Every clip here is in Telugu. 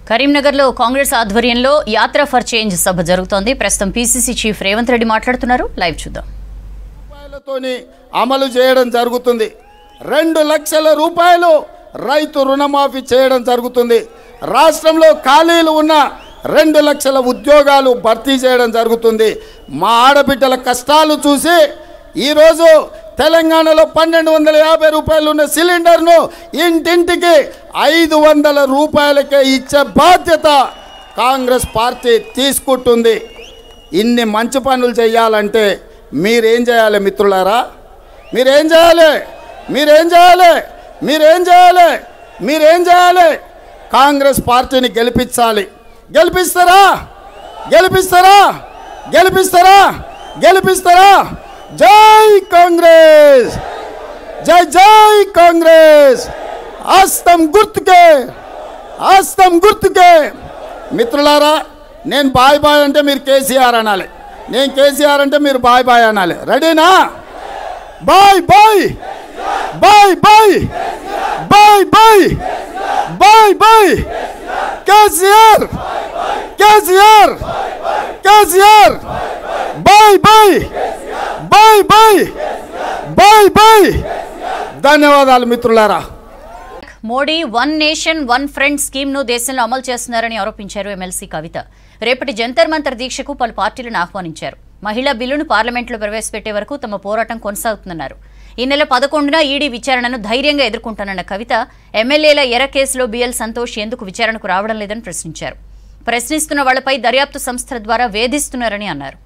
కరీంనగర్లో కాంగ్రెస్ ఆధ్వర్యంలో యాత్ర ఫర్ చేంజ్ సభ జరుగుతోంది ప్రస్తుతం పీసీసీ చీఫ్ రేవంత్ రెడ్డి మాట్లాడుతున్నారు లైవ్ చూద్దాం రూపాయలతోని అమలు చేయడం జరుగుతుంది రెండు లక్షల రూపాయలు రైతు రుణమాఫీ చేయడం జరుగుతుంది రాష్ట్రంలో ఖాళీలు ఉన్న రెండు లక్షల ఉద్యోగాలు భర్తీ చేయడం జరుగుతుంది మా ఆడబిడ్డల కష్టాలు చూసి ఈరోజు తెలంగాణలో పన్నెండు వందల యాభై రూపాయలు ఉన్న సిలిండర్ను ఇంటింటికి ఐదు వందల రూపాయలకే ఇచ్చే బాధ్యత కాంగ్రెస్ పార్టీ తీసుకుంటుంది ఇన్ని మంచి పనులు చేయాలంటే మీరేం చేయాలి మిత్రులారా మీరేం చేయాలి మీరేం చేయాలి మీరేం చేయాలి మీరేం చేయాలి కాంగ్రెస్ పార్టీని గెలిపించాలి గెలిపిస్తారా గెలిపిస్తారా గెలిపిస్తారా గెలిపిస్తారా జై కాంగ్రెస్ జై జై కాంగ్రెస్ హస్తం గుర్తుకే హస్తం గుర్తుకే మిత్రులారా నేను బాయ్ బాయ్ అంటే మీరు కేసీఆర్ అనాలి నేను కేసీఆర్ అంటే మీరు బాయ్ బాయ్ అనాలి రెడీనా bye bye bye bye bye bye bye bye KCR KCR KCR bye bye bye bye bye bye ధన్యవాదాలు మిత్రులారా Modi one nation one front scheme ను దేశంలో అమలు చేస్తున్నారని ఆరోపించారు ఎమ్మెల్సీ కవిత రేపటి జంతర్ మంతర్ దీక్షకు పలు పార్టీలను ఆహ్వానించారు మహిళా బిల్లును పార్లమెంట్లో ప్రవేశపెట్టే వరకు తమ పోరాటం కొనసాగుతుందన్నారు ఈ నెల పదకొండున ఈడీ విచారణను ధైర్యంగా ఎదుర్కొంటానన్న కవిత ఎమ్మెల్యేల ఎర కేసులో బిఎల్ సంతోష్ ఎందుకు విచారణకు రావడం లేదని ప్రశ్నించారు ప్రశ్నిస్తున్న వాళ్లపై దర్యాప్తు సంస్థల ద్వారా వేధిస్తున్నారని అన్నారు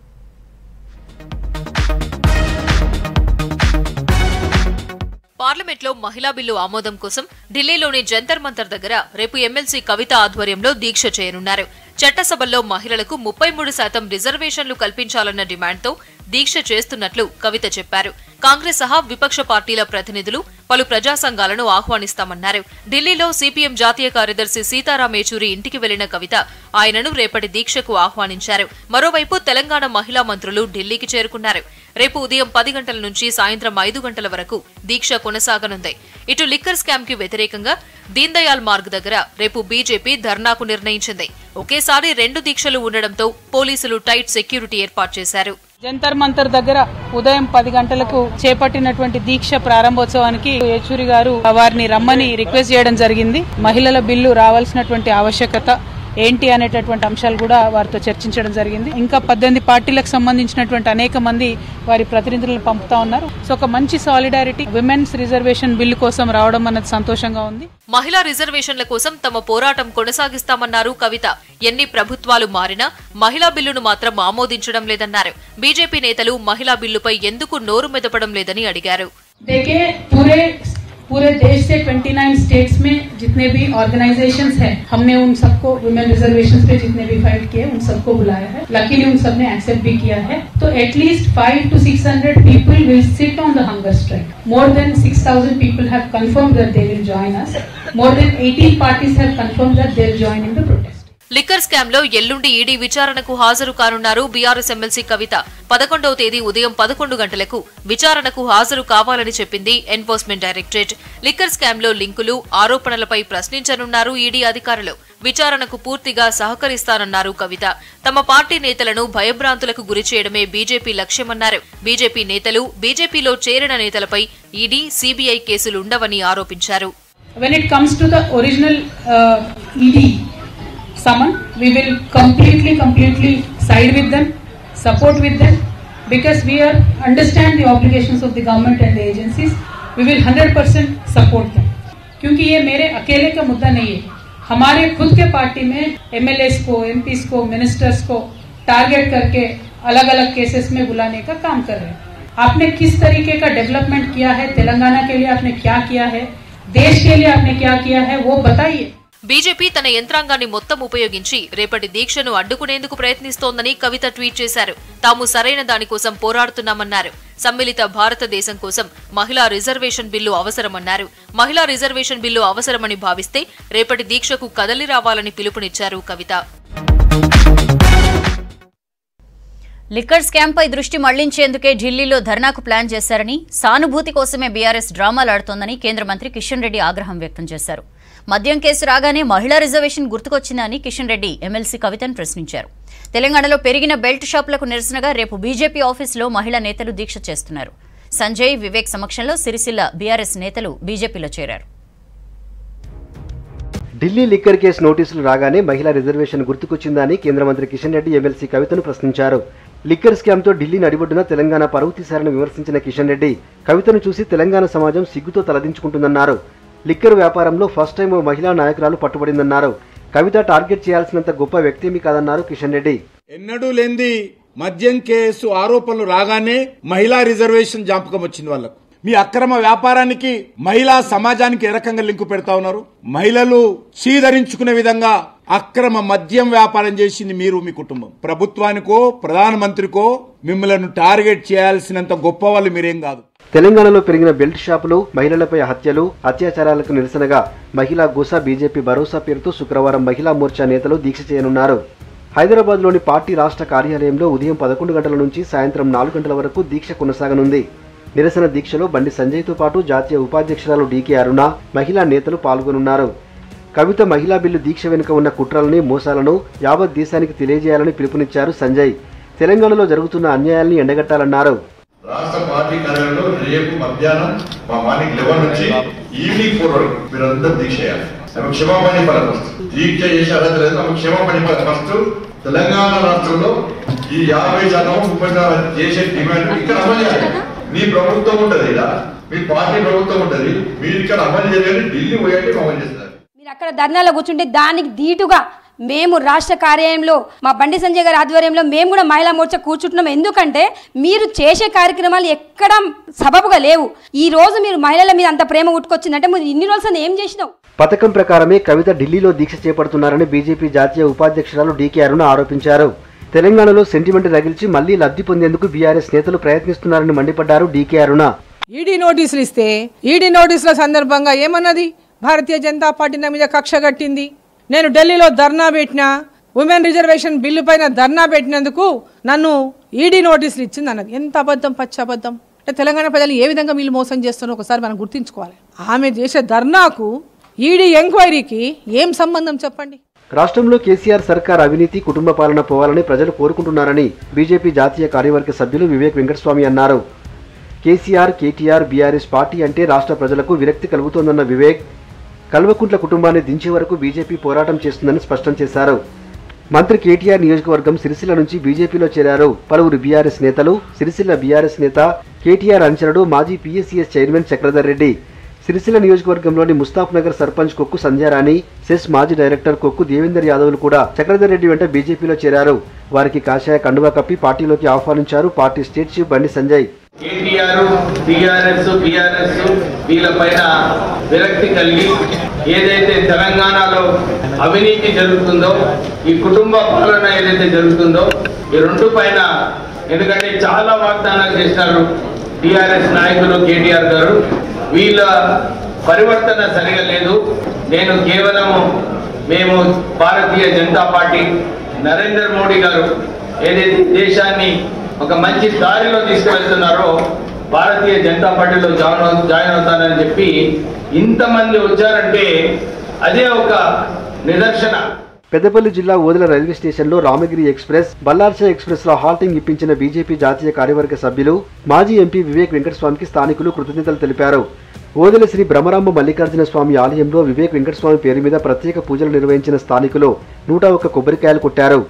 పార్లమెంట్లో మహిళా బిల్లు ఆమోదం కోసం ఢిల్లీలోని జంతర్ మంతర్ దగ్గర రేపు ఎమ్మెల్సీ కవిత ఆధ్వర్యంలో దీక్ష చేయనున్నారు చట్టసభల్లో మహిళలకు ముప్పై మూడు శాతం రిజర్వేషన్లు కల్పించాలన్న డిమాండ్తో దీక్ష చేస్తున్నట్లు కవిత చెప్పారు కాంగ్రెస్ సహా విపక్ష పార్టీల ప్రతినిధులు పలు ప్రజా సంఘాలను ఆహ్వానిస్తామన్నారు ఢిల్లీలో సిపిఎం జాతీయ కార్యదర్శి సీతారాం ఏచూరి ఇంటికి వెళ్లిన కవిత ఆయనను రేపటి దీక్షకు ఆహ్వానించారు మరోవైపు తెలంగాణ మహిళా మంత్రులు ఢిల్లీకి చేరుకున్నారు రేపు ఉదయం పది గంటల నుంచి సాయంత్రం ఐదు గంటల వరకు దీక్ష కొనసాగనుంది ఇటు లిక్కర్ స్కామ్ కి వ్యతిరేకంగా దీన్ దయాల్ మార్గ్ దగ్గర రేపు బీజేపీ ధర్నాకు నిర్ణయించింది ఒకేసారి రెండు దీక్షలు ఉండడంతో పోలీసులు టైట్ సెక్యూరిటీ ఏర్పాటు చేశారు జంతర్ మంతర్ దగ్గర ఉదయం పది గంటలకు చేపట్టినటువంటి దీక్ష ప్రారంభోత్సవానికి యేచూరి గారు వారిని రమ్మని రిక్వెస్ట్ చేయడం జరిగింది మహిళల బిల్లు రావాల్సినటువంటి ఆవశ్యకత ఏంటి అనేటటువంటి అంశాలు కూడా వారితో చర్చించడం జరిగింది ఇంకా పద్దెనిమిది పార్టీలకు సంబంధించినటువంటి అనేక మంది వారి ప్రతినిధులను పంపుతా ఉన్నారు సో ఒక మంచి సాలిడారిటీ విమెన్స్ రిజర్వేషన్ బిల్లు కోసం రావడం అన్నది సంతోషంగా ఉంది మహిళా రిజర్వేషన్ల కోసం తమ పోరాటం కొనసాగిస్తామన్నారు కవిత ఎన్ని ప్రభుత్వాలు మారినా మహిళా బిల్లును మాత్రం ఆమోదించడం లేదన్నారు బీజేపీ నేతలు మహిళా బిల్లుపై ఎందుకు నోరు మెదపడం లేదని అడిగారు देखिए पूरे पूरे देश से 29 स्टेट्स में जितने भी ऑर्गेनाइजेशंस हैं हमने उन सबको वुमेन रिजर्वेशन पे जितने भी फाइट किए उन सबको बुलाया है लकीली उन सब ने एक्सेप्ट भी किया है तो at least five to six hundred people will sit on the hunger strike more than six thousand people have confirm that they will join us more than 18 parties have confirmed that they will join in the protest liquor scam లో ఎల్లుండి ఈడీ విచారణకు హాజరు కానున్నారు బీఆర్ఎస్ ఎమ్మెల్సీ కవిత పదకొండవ తేదీ ఉదయం పదకొండు గంటలకు విచారణకు హాజరు కావాలని చెప్పింది ఎన్ఫోర్స్మెంట్ డైరెక్టరేట్ లిక్కర్ స్కామ్ లో లింకులు ఆరోపణలపై ప్రశ్నించనున్నారు ఈడీ అధికారులు విచారణకు పూర్తిగా సహకరిస్తానన్నారు కవిత తమ పార్టీ నేతలను భయభ్రాంతులకు గురి చేయడమే బీజేపీ లక్ష్యమన్నారు బీజేపీ నేతలు బీజేపీలో చేరిన నేతలపై ఈడీ సీబీఐ కేసులుండవని ఆరోపించారు when it comes to the original uh, ED summon, we will completely, completely side with them, support with them, because we are understand the obligations of the government and the agencies. We will 100% support them. क्योंकि ये मेरे अकेले का मुद्दा नहीं है हमारे खुद के पार्टी में एमएलए को एमपीस को मिनिस्टर्स को टारगेट करके अलग अलग केसेस में बुलाने का काम कर रहे हैं आपने किस तरीके का डेवलपमेंट किया है तेलंगाना के लिए आपने क्या किया है देश के लिए आपने क्या किया है वो बताइए బీజేపీ తన యంత్రాంగాన్ని మొత్తం ఉపయోగించి రేపటి దీక్షను అడ్డుకునేందుకు ప్రయత్నిస్తోందని కవిత ట్వీట్ చేశారు తాము సరైన దానికోసం పోరాడుతున్నామన్నారు సమ్మిళిత భారతదేశం కోసం మహిళా రిజర్వేషన్ బిల్లు అవసరమన్నారు మహిళా రిజర్వేషన్ బిల్లు అవసరమని భావిస్తే రేపటి దీక్షకు కదలి రావాలని పిలుపునిచ్చారు కవిత లిక్కర్ స్కామ్పై దృష్టి మళ్లించేందుకే ఢిల్లీలో ధర్నాకు ప్లాన్ చేశారని సానుభూతి కోసమే బీఆర్ఎస్ డ్రామాలు ఆడుతోందని కేంద్ర మంత్రి కిషన్ రెడ్డి ఆగ్రహం వ్యక్తం చేశారు మద్యం కేసు రాగానే మహిళా రిజర్వేషన్ గుర్తుకొచ్చిందని కిషన్ రెడ్డి ఎమ్మెల్సీ కవితను ప్రశ్నించారు తెలంగాణలో పెరిగిన బెల్ట్ షాపులకు నిరసనగా రేపు బీజేపీ ఆఫీసులో మహిళా నేతలు దీక్ష చేస్తున్నారు సంజయ్ వివేక్ సమక్షంలో సిరిసిల్ల బీఆర్ఎస్ నేతలు బీజేపీలో చేరారు ఢిల్లీ లిక్కర్ కేసు నోటీసులు రాగానే మహిళా రిజర్వేషన్ గుర్తుకొచ్చిందని కేంద్ర మంత్రి కిషన్ రెడ్డి ఎమ్మెల్సీ కవితను ప్రశ్నించారు లిక్కర్ స్కామ్తో ఢిల్లీ నడిబొడ్డున తెలంగాణ పరువు తీశారని విమర్శించిన కిషన్ రెడ్డి కవితను చూసి తెలంగాణ సమాజం సిగ్గుతో తలదించుకుంటుందన్నారు లిక్కర్ వ్యాపారంలో ఫస్ట్ టైం ఓ మహిళా నాయకురాలు పట్టుబడిందన్నారు కవిత టార్గెట్ చేయాల్సినంత గొప్ప వ్యక్తేమీ కాదన్నారు కిషన్ రెడ్డి ఎన్నడూ లేనిది మద్యం కేసు ఆరోపణలు రాగానే మహిళా రిజర్వేషన్ జ్ఞాపకం వచ్చింది వాళ్ళకు మీ అక్రమ వ్యాపారానికి మహిళా సమాజానికి ఏ రకంగా లింకు పెడతా ఉన్నారు మహిళలు చీదరించుకునే విధంగా అక్రమ మద్యం వ్యాపారం చేసింది మీరు మీ కుటుంబం ప్రభుత్వానికో ప్రధానమంత్రికో మిమ్మల్ని టార్గెట్ చేయాల్సినంత గొప్ప వాళ్ళు మీరేం కాదు తెలంగాణలో పెరిగిన బెల్ట్ షాపులు మహిళలపై హత్యలు అత్యాచారాలకు నిరసనగా మహిళా గుసా బీజేపీ భరోసా పేరుతో శుక్రవారం మహిళా మోర్చా నేతలు దీక్ష చేయనున్నారు హైదరాబాద్లోని పార్టీ రాష్ట్ర కార్యాలయంలో ఉదయం పదకొండు గంటల నుంచి సాయంత్రం నాలుగు గంటల వరకు దీక్ష కొనసాగనుంది నిరసన దీక్షలో బండి సంజయ్తో పాటు జాతీయ ఉపాధ్యక్షురాలు డీకే అరుణ మహిళా నేతలు పాల్గొనున్నారు కవిత మహిళా బిల్లు దీక్ష వెనుక ఉన్న కుట్రలని మోసాలను యావత్ దేశానికి తెలియజేయాలని పిలుపునిచ్చారు సంజయ్ తెలంగాణలో జరుగుతున్న అన్యాయాల్ని ఎండగట్టాలన్నారు రాష్ట్ర పార్టీ కార్యాలయంలో రేపు మధ్యాహ్నం మా మార్నింగ్ లెవెన్ నుంచి ఈవినింగ్ ఫోర్ వరకు మీరందరూ దీక్ష చేయాలి ఆమె క్షమాపణ ఇవ్వాలి ఫస్ట్ దీక్ష చేసే అర్హత లేదు ఆమె క్షమాపణ ఇవ్వాలి ఫస్ట్ తెలంగాణ రాష్ట్రంలో ఈ యాభై శాతం ముప్పై శాతం చేసే డిమాండ్ ఇక్కడ అమలు చేయాలి మీ ప్రభుత్వం ఉంటది ఇలా మీ పార్టీ ప్రభుత్వం ఉంటది మీరు ఇక్కడ అమలు చేయాలి ఢిల్లీ పోయాలి అమలు చేస్తారు మీరు అక్కడ ధర్నాలో కూర్చుంటే దానికి ధీటుగా మేము రాష్ట్ర కార్యాలయంలో మా బండి సంజయ్ గారి ఆధ్వర్యంలో మేము కూడా మహిళా మోర్చా కూర్చుంటున్నాం ఎందుకంటే మీరు చేసే కార్యక్రమాలు ఎక్కడ సబబుగా లేవు ఈ రోజు మీరు మహిళల మీద అంత ప్రేమ ఉట్టుకొచ్చిందంటే మీరు ఇన్ని రోజులు ఏం చేసినావు పథకం ప్రకారమే కవిత ఢిల్లీలో దీక్ష చేపడుతున్నారని బీజేపీ జాతీయ ఉపాధ్యక్షురాలు డీకే అరుణ ఆరోపించారు తెలంగాణలో సెంటిమెంట్ రగిల్చి మళ్లీ లబ్ధి పొందేందుకు బీఆర్ఎస్ నేతలు ప్రయత్నిస్తున్నారని మండిపడ్డారు డీకే అరుణ ఈడీ నోటీసులు ఇస్తే ఈడీ నోటీసుల సందర్భంగా ఏమన్నది భారతీయ జనతా పార్టీ నా మీద కక్ష కట్టింది నేను ఢిల్లీలో ధర్నా పెట్టినా ఉమెన్ రిజర్వేషన్ బిల్లు పైన ధర్నా పెట్టినందుకు నన్ను ఈడీ నోటీసులు ఇచ్చింది అన్నది ఎంత అబద్ధం పచ్చి అబద్ధం అంటే తెలంగాణ ప్రజలు ఏ విధంగా వీళ్ళు మోసం చేస్తున్నారో ఒకసారి మనం గుర్తించుకోవాలి ఆమె చేసే ధర్నాకు ఈడీ ఎంక్వైరీకి ఏం సంబంధం చెప్పండి రాష్ట్రంలో కేసీఆర్ సర్కార్ అవినీతి కుటుంబ పాలన పోవాలని ప్రజలు కోరుకుంటున్నారని బీజేపీ జాతీయ కార్యవర్గ సభ్యులు వివేక్ వెంకటస్వామి అన్నారు కేసీఆర్ కేటీఆర్ బీఆర్ఎస్ పార్టీ అంటే రాష్ట్ర ప్రజలకు విరక్తి కలుగుతోందన్న వివేక్ కల్వకుంట్ల కుటుంబాన్ని దించే వరకు బీజేపీ పోరాటం చేస్తుందని స్పష్టం చేశారు మంత్రి కేటీఆర్ నియోజకవర్గం సిరిసిల్ల నుంచి బీజేపీలో చేరారు పలువురు బీఆర్ఎస్ నేతలు సిరిసిల్ల బీఆర్ఎస్ నేత కేటీఆర్ అంచనడు మాజీ పీఎస్సీఎస్ చైర్మన్ చక్రధర్ రెడ్డి సిరిసిల్ల నియోజకవర్గంలోని ముస్తాఫ్ నగర్ సర్పంచ్ కొక్కు సంధ్యారాణి సెస్ మాజీ డైరెక్టర్ కొక్కు దేవేందర్ యాదవ్లు కూడా చక్రధర్ రెడ్డి వెంట బీజేపీలో చేరారు వారికి కాషాయ కండువా కప్పి పార్టీలోకి ఆహ్వానించారు party state chief Bandi Sanjay KTR TRS BRS వీళ్ళపైన విరక్తి కలిగి ఏదైతే తెలంగాణలో అవినీతి జరుగుతుందో ఈ కుటుంబ పాలన ఏదైతే జరుగుతుందో ఈ రెండు పైన ఎందుకంటే చాలా వాగ్దానాలు చేసినారు టీఆర్ఎస్ నాయకులు కేటీఆర్ గారు వీళ్ళ పరివర్తన సరిగా లేదు నేను కేవలము మేము భారతీయ జనతా పార్టీ నరేంద్ర మోడీ గారు ఏదైతే దేశాన్ని ఒక మంచి దారిలో తీసుకువెళ్తున్నారో భారతీయ జనతా పార్టీలో జాయిన్ అవు- జాయిన్ అవుతానని చెప్పి ఇంతమంది వచ్చారంటే అదే ఒక నిదర్శన పెద్దపల్లి జిల్లా ఓదెల రైల్వే స్టేషన్లో రామగిరి ఎక్స్ప్రెస్ బల్లార్చ ఎక్స్ప్రెస్ లో హాల్టింగ్ ఇప్పించిన బీజేపీ జాతీయ కార్యవర్గ సభ్యులు మాజీ ఎంపీ వివేక్ వెంకటస్వామికి స్థానికులు కృతజ్ఞతలు తెలిపారు ఓదెల శ్రీ బ్రహ్మరాంబ మల్లికార్జున స్వామి ఆలయంలో వివేక్ వెంకటస్వామి పేరు మీద ప్రత్యేక పూజలు నిర్వహించిన స్థానికులు నూట ఒక్క కొబ్బరికాయలు కొట్టారు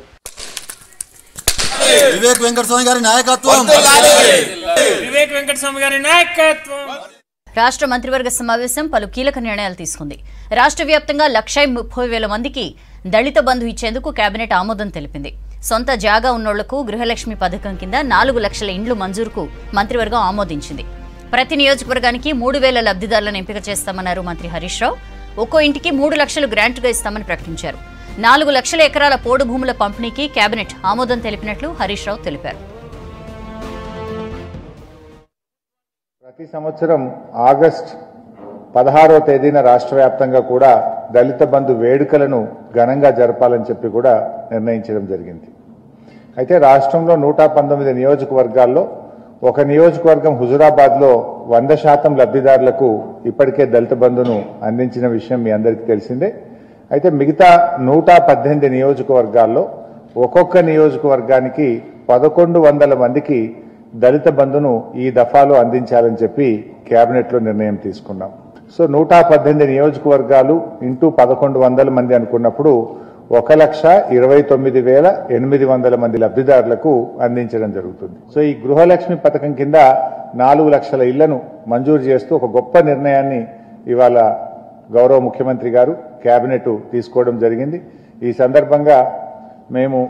వివేక్ వెంకటస్వామి గారి నాయకత్వం వివేక్ వెంకటస్వామి గారి నాయకత్వం రాష్ట్ర మంత్రివర్గ సమావేశం పలు కీలక నిర్ణయాలు తీసుకుంది రాష్ట్ర వ్యాప్తంగా లక్ష ముప్పై వేల మందికి దళిత బంధు ఇచ్చేందుకు కేబినెట్ ఆమోదం తెలిపింది సొంత జాగా ఉన్నోళ్లకు గృహలక్ష్మి పథకం కింద నాలుగు లక్షల ఇండ్లు మంజూరుకు మంత్రివర్గం ఆమోదించింది ప్రతి నియోజకవర్గానికి మూడు వేల లబ్ధిదారులను ఎంపిక చేస్తామన్నారు మంత్రి హరీష్ రావు ఒక్కో ఇంటికి మూడు లక్షలు గ్రాంట్గా ఇస్తామని ప్రకటించారు నాలుగు లక్షల ఎకరాల పోడు భూముల పంపిణీకి కేబినెట్ ఆమోదం తెలిపినట్లు హరీష్ రావు తెలిపారు ప్రతి సంవత్సరం ఆగస్ట్ పదహారవ తేదీన రాష్ట్ర వ్యాప్తంగా కూడా దళిత బంధు వేడుకలను ఘనంగా జరపాలని చెప్పి కూడా నిర్ణయించడం జరిగింది అయితే రాష్ట్రంలో నూట పంతొమ్మిది నియోజకవర్గాల్లో ఒక నియోజకవర్గం హుజురాబాద్లో వంద శాతం లబ్ధిదారులకు ఇప్పటికే దళిత బంధును అందించిన విషయం మీ అందరికీ తెలిసిందే అయితే మిగతా నూట పద్దెనిమిది నియోజకవర్గాల్లో ఒక్కొక్క నియోజకవర్గానికి పదకొండు వందల మందికి దళిత బంధును ఈ దఫాలో అందించాలని చెప్పి కేబినెట్లో నిర్ణయం తీసుకున్నాం సో నూట పద్దెనిమిది నియోజకవర్గాలు ఇంటూ పదకొండు వందల మంది అనుకున్నప్పుడు ఒక లక్ష ఇరవై తొమ్మిది వేల ఎనిమిది వందల మంది లబ్ధిదారులకు అందించడం జరుగుతుంది సో ఈ గృహలక్ష్మి పథకం కింద నాలుగు లక్షల ఇళ్లను మంజూరు చేస్తూ ఒక గొప్ప నిర్ణయాన్ని ఇవాళ గౌరవ ముఖ్యమంత్రి గారు కేబినెట్ తీసుకోవడం జరిగింది ఈ సందర్భంగా మేము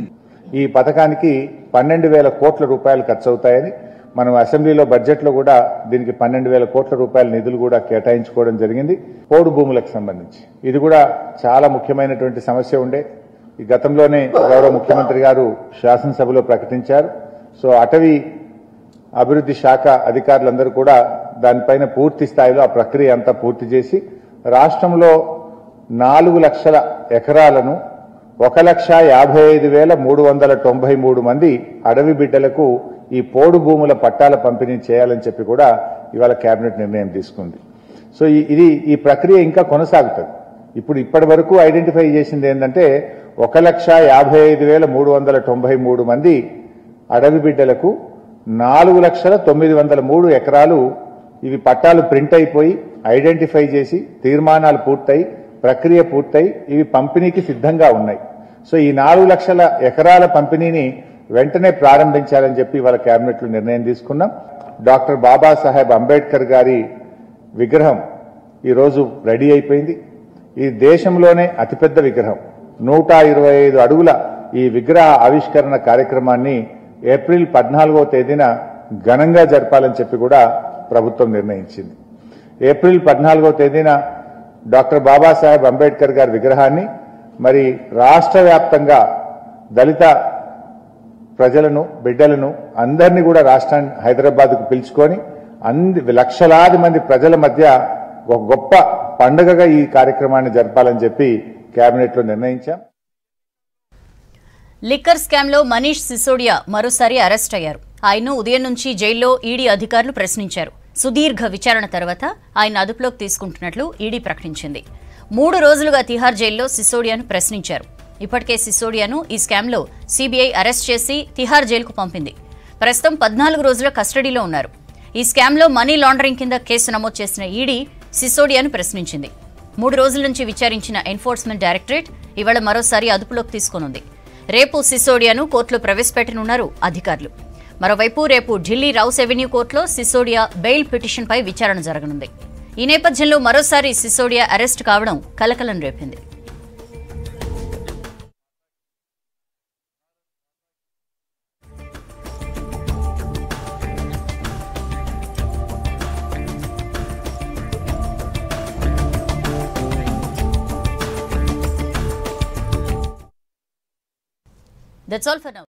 ఈ పథకానికి పన్నెండు వేల కోట్ల రూపాయలు ఖర్చు అవుతాయని మనం అసెంబ్లీలో బడ్జెట్లో కూడా దీనికి పన్నెండు వేల కోట్ల రూపాయల నిధులు కూడా కేటాయించుకోవడం జరిగింది పోడు భూములకు సంబంధించి ఇది కూడా చాలా ముఖ్యమైనటువంటి సమస్య ఉండే ఈ గతంలోనే గౌరవ ముఖ్యమంత్రి గారు శాసనసభలో ప్రకటించారు సో అటవీ అభివృద్ధి శాఖ అధికారులందరూ కూడా దానిపైన పూర్తి స్థాయిలో ఆ ప్రక్రియ అంతా పూర్తి చేసి రాష్ట్రంలో నాలుగు లక్షల ఎకరాలను ఒక లక్ష యాభై ఐదు వేల మూడు వందల తొంభై మూడు మంది అడవి బిడ్డలకు ఈ పోడు భూముల పట్టాల పంపిణీ చేయాలని చెప్పి కూడా ఇవాళ కేబినెట్ నిర్ణయం తీసుకుంది సో ఈ- ఇది ఈ ప్రక్రియ ఇంకా కొనసాగుతుంది ఇప్పుడు ఇప్పటి వరకు ఐడెంటిఫై చేసింది ఏంటంటే ఒక లక్ష యాభై ఐదు వేల మూడు వందల తొంభై మూడు మంది అడవి బిడ్డలకు నాలుగు లక్షల తొమ్మిది వందల మూడు ఎకరాలు ఇవి పట్టాలు ప్రింట్ అయిపోయి ఐడెంటిఫై చేసి తీర్మానాలు పూర్తయి ప్రక్రియ పూర్తయి ఇవి పంపిణీకి సిద్ధంగా ఉన్నాయి సో ఈ నాలుగు లక్షల ఎకరాల పంపిణీని వెంటనే ప్రారంభించాలని చెప్పి ఇవాళ కేబినెట్లో నిర్ణయం తీసుకున్నాం డాక్టర్ బాబాసాహెబ్ అంబేద్కర్ గారి విగ్రహం ఈరోజు రెడీ అయిపోయింది ఈ దేశంలోనే అతిపెద్ద విగ్రహం నూట ఇరవై ఐదు అడుగుల ఈ విగ్రహ ఆవిష్కరణ కార్యక్రమాన్ని ఏప్రిల్ పద్నాలుగో తేదీన ఘనంగా జరపాలని చెప్పి కూడా ప్రభుత్వం నిర్ణయించింది ఏప్రిల్ పద్నాలుగో తేదీన డాక్టర్ బాబాసాహెబ్ అంబేద్కర్ గారి విగ్రహాన్ని మరి రాష్ట్ర వ్యాప్తంగా దళిత ప్రజలను బిడ్డలను అందరినీ కూడా రాష్ట్రాన్ని హైదరాబాద్కు పిలుచుకొని అంది లక్షలాది మంది ప్రజల మధ్య ఒక గొప్ప పండుగగా ఈ కార్యక్రమాన్ని జరపాలని చెప్పి కేబినెట్లో నిర్ణయించాం లిక్కర్ స్కామ్లో మనీష్ సిసోడియా మరోసారి అరెస్ట్ అయ్యారు ఆయన్ను ఉదయం నుంచి జైల్లో ఈడీ అధికారులు ప్రశ్నించారు సుదీర్ఘ విచారణ తర్వాత ఆయన అదుపులోకి తీసుకుంటున్నట్లు ఈడీ ప్రకటించింది మూడు రోజులుగా తిహార్ జైల్లో సిసోడియాను ప్రశ్నించారు ఇప్పటికే సిసోడియాను ఈ స్కామ్లో సీబీఐ అరెస్ట్ చేసి తిహార్ జైలుకు పంపింది ప్రస్తుతం పద్నాలుగు రోజుల కస్టడీలో ఉన్నారు ఈ స్కామ్లో మనీ లాండరింగ్ కింద కేసు నమోదు చేసిన ఈడీ సిసోడియాను ప్రశ్నించింది మూడు రోజుల నుంచి విచారించిన ఎన్ఫోర్స్మెంట్ డైరెక్టరేట్ ఇవాళ మరోసారి అదుపులోకి తీసుకోనుంది రేపు సిసోడియాను కోర్టులో ప్రవేశపెట్టనున్నారు అధికారులు మరోవైపు రేపు ఢిల్లీ రౌస్ ఎవెన్యూ కోర్టులో సిసోడియా బెయిల్ పిటిషన్పై విచారణ జరగనుంది ఈ నేపథ్యంలో మరోసారి సిసోడియా అరెస్ట్ కావడం కలకలం రేపింది దట్స్ ఆల్ ఫర్ నౌ